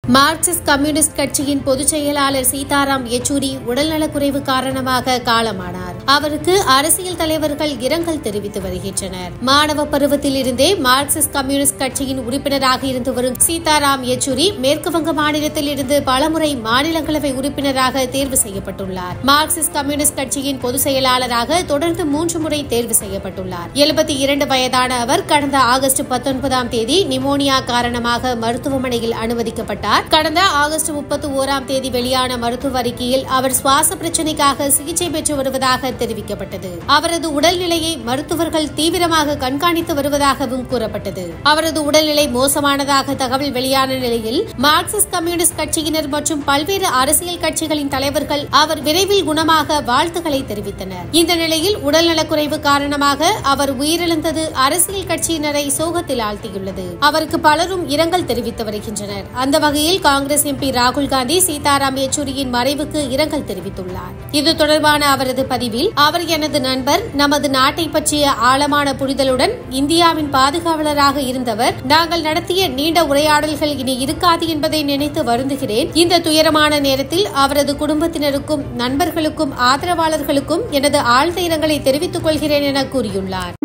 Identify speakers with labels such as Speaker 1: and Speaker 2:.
Speaker 1: Marxist communist கட்சியின் பொதுச் செயலாளர் சீதாராம் யெச்சூரி உடல்நலக்குறைவு காரணமாக காலமானார் அவருக்கு அரசியல் தலைவர்கள் இரங்கல் தெரிவித்து வருகின்றனர் மாணவ பருவத்தில் இருந்தே மார்க்சிஸ்ட் கம்யூனிஸ்ட் கட்சியின் உறுப்பினராக இருந்து வரும் சீதாராம் யெச்சூரி மேற்கு வங்க மாநிலத்தில் இருந்து பலமுறை மாநிலங்களவை உறுப்பினராக தேர்வு செய்யப்பட்டுள்ளார் மார்க்சிஸ்ட் கம்யூனிஸ்ட் கட்சியின் பொதுச் செயலாளராக தொடர்ந்து மூன்று முறை தேர்வு செய்யப்பட்டுள்ளார் எழுபத்தி இரண்டு வயதான அவர் கடந்த ஆகஸ்ட் பத்தொன்பதாம் தேதி நிமோனியா காரணமாக மருத்துவமனையில் அனுமதிக்கப்பட்டார் கடந்த ஆகஸ்ட் முப்பத்தி ஓராம் தேதி வெளியான மருத்துவ அறிக்கையில் அவர் சுவாச பிரச்சினைக்காக சிகிச்சை பெற்று வருவதாக தெரிவிக்கப்பட்டது அவரது உடல்நிலையை மருத்துவர்கள் தீவிரமாக கண்காணித்து வருவதாகவும் கூறப்பட்டது அவரது உடல்நிலை மோசமானதாக தகவல் வெளியான நிலையில் மார்க்சிஸ்ட் கம்யூனிஸ்ட் கட்சியினர் மற்றும் பல்வேறு அரசியல் கட்சிகளின் தலைவர்கள் அவர் விரைவில் குணமாக வாழ்த்துக்களை தெரிவித்தனர் இந்த நிலையில் உடல்நலக்குறைவு காரணமாக அவர் உயிரிழந்தது அரசியல் கட்சியினரை சோகத்தில் ஆழ்த்தியுள்ளது அவருக்கு பலரும் இரங்கல் தெரிவித்து வருகின்றனர் அந்த வகையில் காங்கிரஸ் எம்பி ராகுல் காந்தி சீதாராம் யெச்சூரியின் மறைவுக்கு இரங்கல் தெரிவித்துள்ளார் இது தொடர்பான அவரது பதிவில் அவர் எனது நண்பர் நமது நாட்டை பற்றிய ஆழமான புரிதலுடன் இந்தியாவின் பாதுகாவலராக இருந்தவர் நாங்கள் நடத்திய நீண்ட உரையாடல்கள் இனி இருக்காது என்பதை நினைத்து வருந்துகிறேன் இந்த துயரமான நேரத்தில் அவரது குடும்பத்தினருக்கும் நண்பர்களுக்கும் ஆதரவாளர்களுக்கும் எனது ஆழ்ந்த இரங்கலை தெரிவித்துக் கொள்கிறேன் என கூறியுள்ளார்